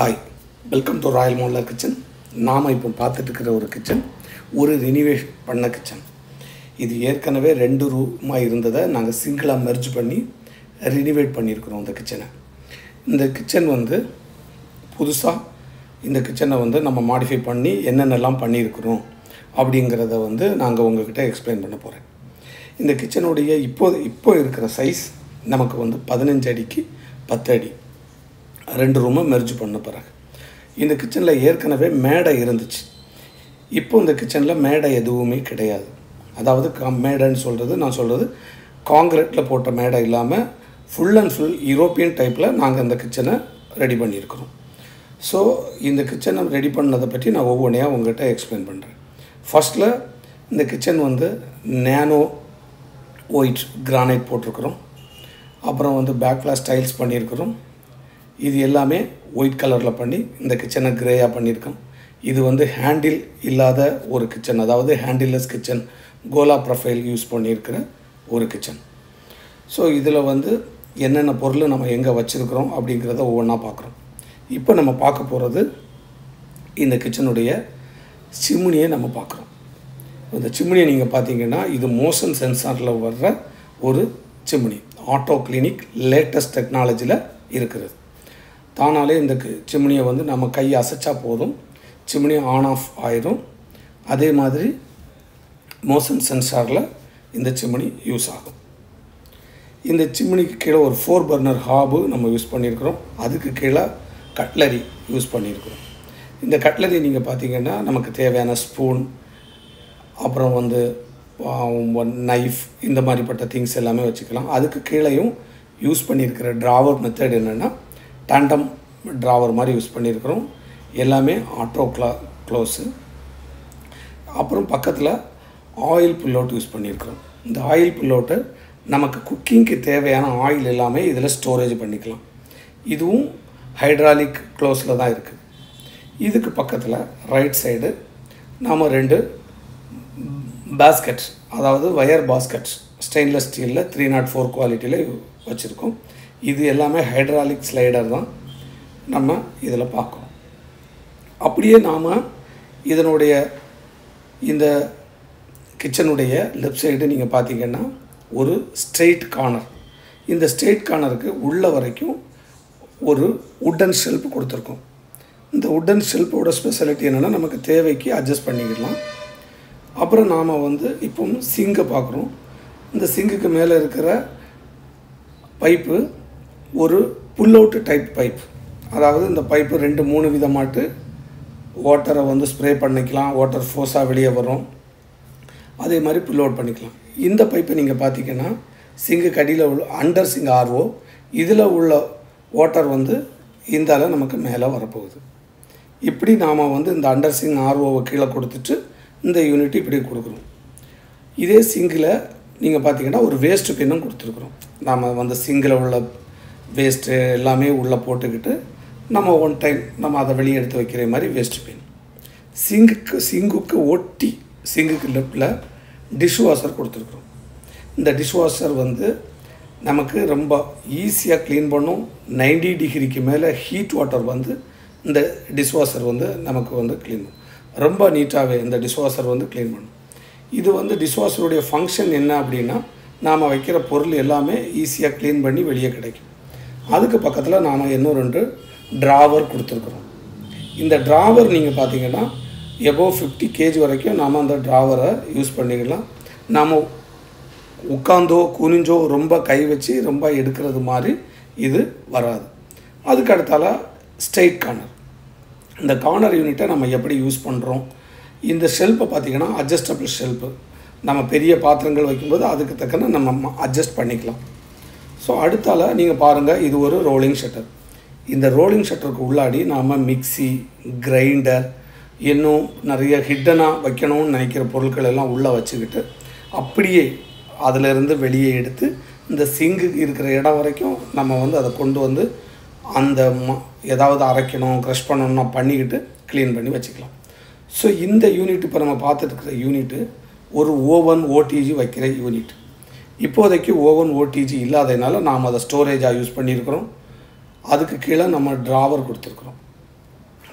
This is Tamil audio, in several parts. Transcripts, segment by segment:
ஹாய் வெல்கம் டு ராயல் மோல்லா கிச்சன் நாம் இப்போ பார்த்துட்டு இருக்கிற ஒரு கிச்சன் ஒரு ரினிவேஷ் பண்ண கிச்சன் இது ஏற்கனவே ரெண்டு ரூமாக இருந்ததை நாங்கள் சிங்கிளாக மெர்ஜ் பண்ணி ரினிவேட் பண்ணியிருக்கிறோம் இந்த கிச்சனை இந்த கிச்சன் வந்து புதுசாக இந்த கிச்சனை வந்து நம்ம மாடிஃபை பண்ணி என்னென்னலாம் பண்ணியிருக்கிறோம் அப்படிங்கிறத வந்து நாங்கள் உங்ககிட்ட எக்ஸ்பிளைன் பண்ண போகிறேன் இந்த கிச்சனுடைய இப்போ இப்போ இருக்கிற சைஸ் நமக்கு வந்து பதினஞ்சு அடிக்கு பத்து அடி ரெண்டு ரூமை மெர்ஜ் பண்ண பிறகு இந்த கிச்சனில் ஏற்கனவே மேடை இருந்துச்சு இப்போ இந்த கிச்சனில் மேடை எதுவுமே கிடையாது அதாவது கா மேடைன்னு சொல்கிறது நான் சொல்கிறது காங்கிரீட்டில் போட்ட மேடை இல்லாமல் ஃபுல் அண்ட் ஃபுல் யூரோப்பியன் டைப்பில் நாங்கள் இந்த கிச்சனை ரெடி பண்ணியிருக்கிறோம் ஸோ இந்த கிச்சனை ரெடி பண்ணதை பற்றி நான் ஒவ்வொன்றையாக உங்கள்கிட்ட எக்ஸ்பிளைன் பண்ணுறேன் ஃபஸ்ட்டில் இந்த கிச்சன் வந்து நேனோ ஒயிட் கிரானைட் போட்டிருக்கிறோம் அப்புறம் வந்து பேக்ல ஸ்டைல்ஸ் பண்ணியிருக்கிறோம் இது எல்லாமே ஒயிட் கலரில் பண்ணி இந்த கிச்சனை கிரேயாக பண்ணியிருக்கோம் இது வந்து ஹேண்டில் இல்லாத ஒரு கிச்சன் அதாவது handleless kitchen gola profile use பண்ணியிருக்கிற ஒரு கிச்சன் ஸோ இதில் வந்து என்னென்ன பொருள் நம்ம எங்கே வச்சுருக்கிறோம் அப்படிங்கிறத ஒவ்வொன்றா பார்க்குறோம் இப்போ நம்ம பார்க்க போகிறது இந்த கிச்சனுடைய சிம்னியை நம்ம பார்க்குறோம் இந்த சிம்னியை நீங்கள் பார்த்தீங்கன்னா இது மோஷன் சென்சாரில் வர்ற ஒரு சிம்னி ஆட்டோ கிளினிக் லேட்டஸ்ட் டெக்னாலஜியில் இருக்கிறது தானாலே இந்த சிம்னியை வந்து நம்ம கை அசைச்சா போதும் சிம்னி ஆன் ஆஃப் ஆயிரும் அதே மாதிரி மோஷன் சென்சாரில் இந்த சிம்னி யூஸ் ஆகும் இந்த சிம்னிக்கு கீழே ஒரு ஃபோர் பர்னர் ஹாபு நம்ம யூஸ் பண்ணியிருக்கிறோம் அதுக்கு கீழே கட்லரி யூஸ் பண்ணியிருக்கிறோம் இந்த கட்லரி நீங்கள் பார்த்தீங்கன்னா நமக்கு தேவையான ஸ்பூன் அப்புறம் வந்து நைஃப் இந்த மாதிரிப்பட்ட திங்ஸ் எல்லாமே வச்சுக்கலாம் அதுக்கு கீழேயும் யூஸ் பண்ணியிருக்கிற ட்ராவர் மெத்தட் என்னென்னா டேண்டம் ட்ராவர் மாதிரி யூஸ் பண்ணியிருக்கிறோம் எல்லாமே ஆட்டோ க்ளா க்ளோஸு அப்புறம் பக்கத்தில் ஆயில் புல்லவுட் யூஸ் பண்ணியிருக்கிறோம் இந்த ஆயில் புல்லவுட்டை நமக்கு குக்கிங்க்கு தேவையான ஆயில் எல்லாமே இதில் ஸ்டோரேஜ் பண்ணிக்கலாம் இதுவும் ஹைட்ராலிக் க்ளோஸில் தான் இருக்குது இதுக்கு பக்கத்தில் ரைட் சைடு நாம் ரெண்டு பேஸ்கெட்ஸ் அதாவது வயர் பாஸ்கெட்ஸ் ஸ்டெயின்லெஸ் ஸ்டீலில் த்ரீ நாட் ஃபோர் குவாலிட்டியில் வச்சுருக்கோம் இது எல்லாமே ஹைட்ராலிக் ஸ்லைடர் தான் நம்ம இதில் பார்க்குறோம் அப்படியே நாம் இதனுடைய இந்த கிச்சனுடைய லெஃப்ட் சைடு நீங்கள் பார்த்தீங்கன்னா ஒரு ஸ்ட்ரெயிட் கார்னர் இந்த ஸ்ட்ரெயிட் கார்னருக்கு உள்ள வரைக்கும் ஒரு உட்டன் ஷெல்ஃப் கொடுத்துருக்கோம் இந்த உட்டன் ஷெல்ஃபோட ஸ்பெஷாலிட்டி என்னென்னா நமக்கு தேவைக்கு அட்ஜஸ்ட் பண்ணிக்கலாம் அப்புறம் நாம் வந்து இப்போ சிங்கை பார்க்குறோம் இந்த சிங்குக்கு மேலே இருக்கிற பைப்பு ஒரு புல் அவுட்டு டைப் பைப் அதாவது இந்த பைப்பு ரெண்டு மூணு விதமாட்டு வாட்டரை வந்து ஸ்ப்ரே பண்ணிக்கலாம் வாட்டர் ஃபோர்ஸாக வெளியே வரும் அதே மாதிரி புல் அவுட் பண்ணிக்கலாம் இந்த பைப்பை நீங்கள் பார்த்தீங்கன்னா சிங்கு கடியில் உள்ள அண்டர் சிங் ஆர்ஓ இதில் உள்ள வாட்டர் வந்து இந்தால நமக்கு மேலே வரப்போகுது இப்படி நாம் வந்து இந்த அண்டர் சிங் ஆர்ஓவை கீழே கொடுத்துட்டு இந்த யூனிட் இப்படி கொடுக்குறோம் இதே சிங்கில் நீங்கள் பார்த்தீங்கன்னா ஒரு வேஸ்ட்டு பின்னும் கொடுத்துருக்குறோம் நாம் வந்து சிங்கில் உள்ள வேஸ்ட்டு எல்லாமே உள்ளே போட்டுக்கிட்டு நம்ம ஒன் டைம் நம்ம அதை வெளியே எடுத்து வைக்கிற மாதிரி வேஸ்ட் பின் சிங்குக்கு சிங்குக்கு ஒட்டி சிங்குக்கு லெஃப்டில் டிஷ் வாஷர் கொடுத்துருக்குறோம் இந்த டிஷ் வாஷர் வந்து நமக்கு ரொம்ப ஈஸியாக க்ளீன் பண்ணும் நைன்டி டிகிரிக்கு மேலே ஹீட் வாட்டர் வந்து இந்த டிஷ் வாஷர் வந்து நமக்கு வந்து க்ளீன் பண்ணும் ரொம்ப நீட்டாகவே இந்த டிஷ் வாஷர் வந்து க்ளீன் பண்ணும் இது வந்து டிஷ் வாஷருடைய ஃபங்க்ஷன் என்ன அப்படின்னா நாம் வைக்கிற பொருள் எல்லாமே ஈஸியாக க்ளீன் பண்ணி வெளியே கிடைக்கும் அதுக்கு பக்கத்தில் நாம் இன்னும் ரெண்டு ட்ராவர் கொடுத்துருக்குறோம் இந்த ட்ராவர் நீங்கள் பார்த்தீங்கன்னா எபோவ் ஃபிஃப்டி கேஜி வரைக்கும் நாம் அந்த ட்ராவரை யூஸ் பண்ணிக்கலாம் நாம் உட்காந்தோ குனிஞ்சோ ரொம்ப கை வச்சு ரொம்ப எடுக்கிறது மாதிரி இது வராது அதுக்கு அடுத்தால ஸ்ட்ரெயிட் கார்னர் இந்த கார்னர் யூனிட்டை நம்ம எப்படி யூஸ் பண்ணுறோம் இந்த ஷெல்ஃபை பார்த்திங்கன்னா அட்ஜஸ்டபிள் ஷெல்ஃபு நம்ம பெரிய பாத்திரங்கள் வைக்கும்போது அதுக்கு தக்கன நம்ம அட்ஜஸ்ட் பண்ணிக்கலாம் ஸோ அடுத்தால நீங்கள் பாருங்கள் இது ஒரு ரோலிங் ஷட்டர் இந்த ரோலிங் ஷட்டருக்கு உள்ளாடி நாம் மிக்சி கிரைண்டர் இன்னும் நிறைய ஹிட்டனாக வைக்கணும்னு நினைக்கிற பொருட்கள் எல்லாம் உள்ளே வச்சுக்கிட்டு அப்படியே அதிலிருந்து வெளியே எடுத்து இந்த சிங்கு இருக்கிற இடம் வரைக்கும் நம்ம வந்து அதை கொண்டு வந்து அந்த ம ஏதாவது அரைக்கணும் க்ரஷ் பண்ணணும்னா பண்ணிக்கிட்டு க்ளீன் பண்ணி வச்சுக்கலாம் ஸோ இந்த யூனிட் இப்போ நம்ம பார்த்துட்டு இருக்கிற யூனிட்டு ஒரு ஓவன் ஓடிஜி வைக்கிற யூனிட் இப்போதைக்கு ஓவன் ஓடிஜி இல்லாததுனால நாம் அதை ஸ்டோரேஜாக யூஸ் பண்ணியிருக்கிறோம் அதுக்கு கீழே நம்ம ட்ராவர் கொடுத்துருக்குறோம்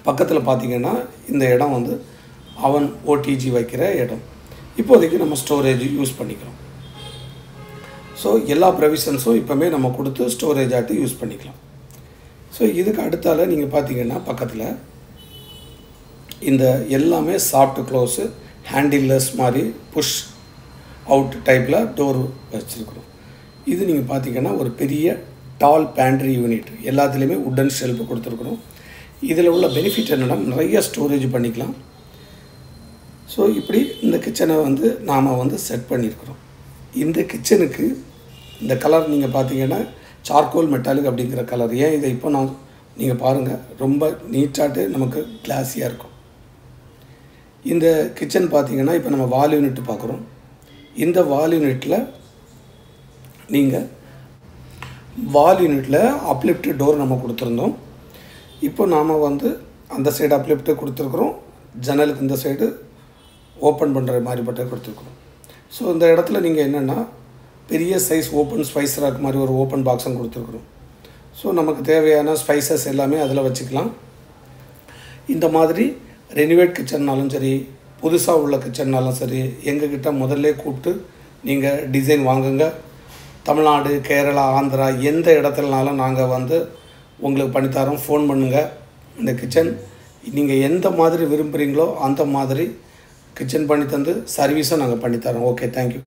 பக்கத்தில் பார்த்தீங்கன்னா இந்த இடம் வந்து அவன் ஓடிஜி வைக்கிற இடம் இப்போதைக்கு நம்ம ஸ்டோரேஜ் யூஸ் பண்ணிக்கிறோம் ஸோ எல்லா ப்ரொவிஷன்ஸும் இப்போமே நம்ம கொடுத்து ஸ்டோரேஜ் ஆட்டு யூஸ் பண்ணிக்கலாம் ஸோ இதுக்கு அடுத்தால நீங்கள் பார்த்தீங்கன்னா பக்கத்தில் இந்த எல்லாமே சாஃப்ட் க்ளோஸு ஹேண்டில்லெஸ் மாதிரி புஷ் அவுட் டைப்பில் டோர் வச்சுருக்குறோம் இது நீங்கள் பார்த்தீங்கன்னா ஒரு பெரிய டால் பேண்ட்ரி யூனிட் எல்லாத்துலேயுமே உட்டன் ஷெல்ஃபு கொடுத்துருக்குறோம் இதில் உள்ள பெனிஃபிட் என்னென்னா நிறைய ஸ்டோரேஜ் பண்ணிக்கலாம் ஸோ இப்படி இந்த கிச்சனை வந்து நாம் வந்து செட் பண்ணியிருக்கிறோம் இந்த கிச்சனுக்கு இந்த கலர் நீங்கள் பார்த்தீங்கன்னா சார்கோல் மெட்டாலிக் அப்படிங்கிற கலர் ஏன் இதை இப்போ நான் நீங்கள் பாருங்கள் ரொம்ப நீட்டாட்டு நமக்கு கிளாஸியாக இருக்கும் இந்த கிச்சன் பார்த்தீங்கன்னா இப்போ நம்ம வால் யூனிட் பார்க்குறோம் இந்த வால் யூனிட்டில் நீங்கள் வால் யூனிட்டில் அப்லிஃப்ட் டோர் நம்ம கொடுத்துருந்தோம் இப்போ நாம் வந்து அந்த சைடு அப்லிஃப்ட்டு கொடுத்துருக்குறோம் ஜன்னலுக்கு இந்த சைடு ஓப்பன் பண்ணுற மாதிரிப்பட்ட கொடுத்துருக்குறோம் ஸோ இந்த இடத்துல நீங்கள் என்னென்னா பெரிய சைஸ் ஓப்பன் ஸ்பைஸ் ராக் மாதிரி ஒரு ஓப்பன் பாக்ஸும் கொடுத்துருக்குறோம் ஸோ நமக்கு தேவையான ஸ்பைசஸ் எல்லாமே அதில் வச்சுக்கலாம் இந்த மாதிரி ரெனிவேட் கிச்சன்னாலும் சரி புதுசாக உள்ள கிச்சன்னாலும் சரி எங்ககிட்ட முதல்ல கூப்பிட்டு நீங்கள் டிசைன் வாங்குங்க தமிழ்நாடு கேரளா ஆந்திரா எந்த இடத்துலனாலும் நாங்கள் வந்து உங்களுக்கு பண்ணித்தரோம் ஃபோன் பண்ணுங்கள் இந்த கிச்சன் நீங்கள் எந்த மாதிரி விரும்புகிறீங்களோ அந்த மாதிரி கிச்சன் பண்ணி தந்து சர்வீஸும் நாங்கள் பண்ணித்தரோம் ஓகே தேங்க்யூ